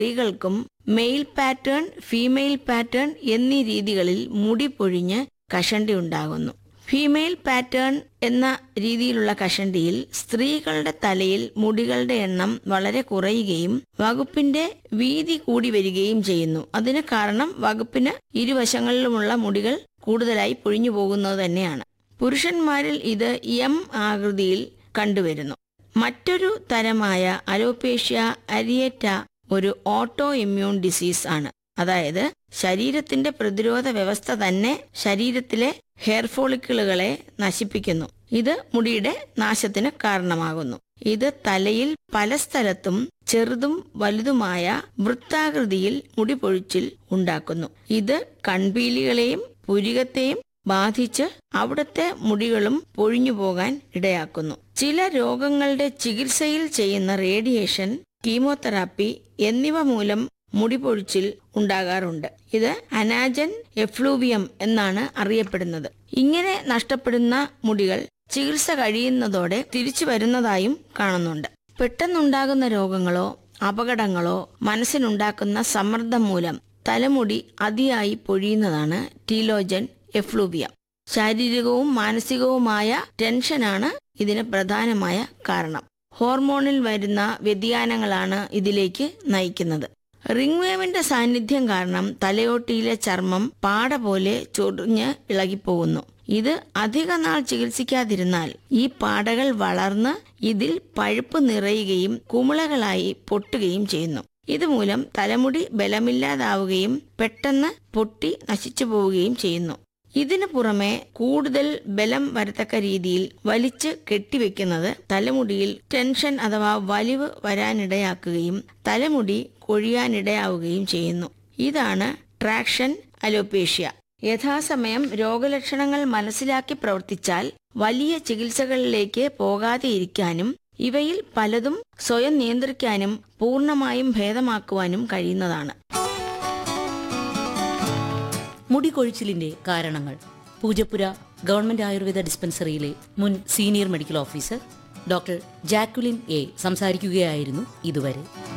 സ്ത്രീകൾക്കും male pattern female pattern എന്നീ രീതികളിൽ മുടി പൊഴിഞ്ഞ് കഷണ്ടി ഉണ്ടാകുന്നു ഫീമെയിൽ പാറ്റേൺ എന്ന രീതിയിലുള്ള കഷണ്ടിയിൽ സ്ത്രീകളുടെ തലയിൽ മുടികളുടെ എണ്ണം വളരെ കുറയുകയും വകുപ്പിന്റെ വീതി കൂടി വരികയും ചെയ്യുന്നു അതിന് കാരണം വകുപ്പിന് ഇരുവശങ്ങളിലുമുള്ള മുടികൾ കൂടുതലായി പൊഴിഞ്ഞു പോകുന്നത് തന്നെയാണ് പുരുഷന്മാരിൽ ഇത് എം ആകൃതിയിൽ കണ്ടുവരുന്നു മറ്റൊരു തരമായ അലോപേഷ്യ അരിയേറ്റ ഒരു ഓട്ടോ ഇമ്മ്യൂൺ ഡിസീസ് ആണ് അതായത് ശരീരത്തിന്റെ പ്രതിരോധ വ്യവസ്ഥ തന്നെ ശരീരത്തിലെ ഹെയർ ഫോളിക്കിളുകളെ നശിപ്പിക്കുന്നു ഇത് മുടിയുടെ നാശത്തിന് കാരണമാകുന്നു ഇത് തലയിൽ പല സ്ഥലത്തും ചെറുതും വലുതുമായ വൃത്താകൃതിയിൽ മുടി പൊഴിച്ചിൽ ഉണ്ടാക്കുന്നു ഇത് കൺപീലികളെയും പുരികത്തെയും ബാധിച്ച് അവിടുത്തെ മുടികളും പൊഴിഞ്ഞു പോകാൻ ഇടയാക്കുന്നു ചില രോഗങ്ങളുടെ ചികിത്സയിൽ ചെയ്യുന്ന റേഡിയേഷൻ കീമോതെറാപ്പി എന്നിവ മൂലം മുടി പൊഴിച്ചിൽ ഉണ്ടാകാറുണ്ട് ഇത് അനാജൻ എഫ്ലൂവിയം എന്നാണ് അറിയപ്പെടുന്നത് ഇങ്ങനെ നഷ്ടപ്പെടുന്ന മുടികൾ ചികിത്സ കഴിയുന്നതോടെ തിരിച്ചു വരുന്നതായും കാണുന്നുണ്ട് പെട്ടെന്നുണ്ടാകുന്ന രോഗങ്ങളോ അപകടങ്ങളോ മനസ്സിനുണ്ടാക്കുന്ന സമ്മർദ്ദം മൂലം തലമുടി അതിയായി പൊഴിയുന്നതാണ് ടീലോജൻ എഫ്ലൂവിയം ശാരീരികവും മാനസികവുമായ ടെൻഷനാണ് ഇതിന് പ്രധാനമായ കാരണം ഹോർമോണിൽ വരുന്ന വ്യതിയാനങ്ങളാണ് ഇതിലേക്ക് നയിക്കുന്നത് റിംഗ്വേവിന്റെ സാന്നിധ്യം കാരണം തലയോട്ടിയിലെ ചർമ്മം പാട പോലെ ചൊറിഞ്ഞ് ഇളകിപ്പോകുന്നു ഇത് അധിക നാൾ ചികിത്സിക്കാതിരുന്നാൽ ഈ പാടകൾ വളർന്ന് ഇതിൽ പഴുപ്പ് നിറയുകയും കുമിളകളായി പൊട്ടുകയും ചെയ്യുന്നു ഇതുമൂലം തലമുടി ബലമില്ലാതാവുകയും പെട്ടെന്ന് പൊട്ടി നശിച്ചു പോവുകയും ചെയ്യുന്നു ഇതിനു പുറമെ കൂടുതൽ ബലം വരത്തക്ക രീതിയിൽ വലിച്ച് കെട്ടിവെക്കുന്നത് തലമുടിയിൽ ടെൻഷൻ അഥവാ വലിവ് വരാനിടയാക്കുകയും തലമുടി കൊഴിയാനിടയാവുകയും ചെയ്യുന്നു ഇതാണ് ട്രാക്ഷൻ അലോപേഷ്യ യഥാസമയം രോഗലക്ഷണങ്ങൾ മനസ്സിലാക്കി പ്രവർത്തിച്ചാൽ വലിയ ചികിത്സകളിലേക്ക് പോകാതെ ഇരിക്കാനും ഇവയിൽ പലതും സ്വയം നിയന്ത്രിക്കാനും പൂർണ്ണമായും ഭേദമാക്കുവാനും കഴിയുന്നതാണ് മുടികൊഴിച്ചിലിന്റെ കാരണങ്ങൾ പൂജപ്പുര ഗവൺമെന്റ് ആയുർവേദ ഡിസ്പെൻസറിയിലെ മുൻ senior medical officer doctor Jacqueline A സംസാരിക്കുകയായിരുന്നു ഇതുവരെ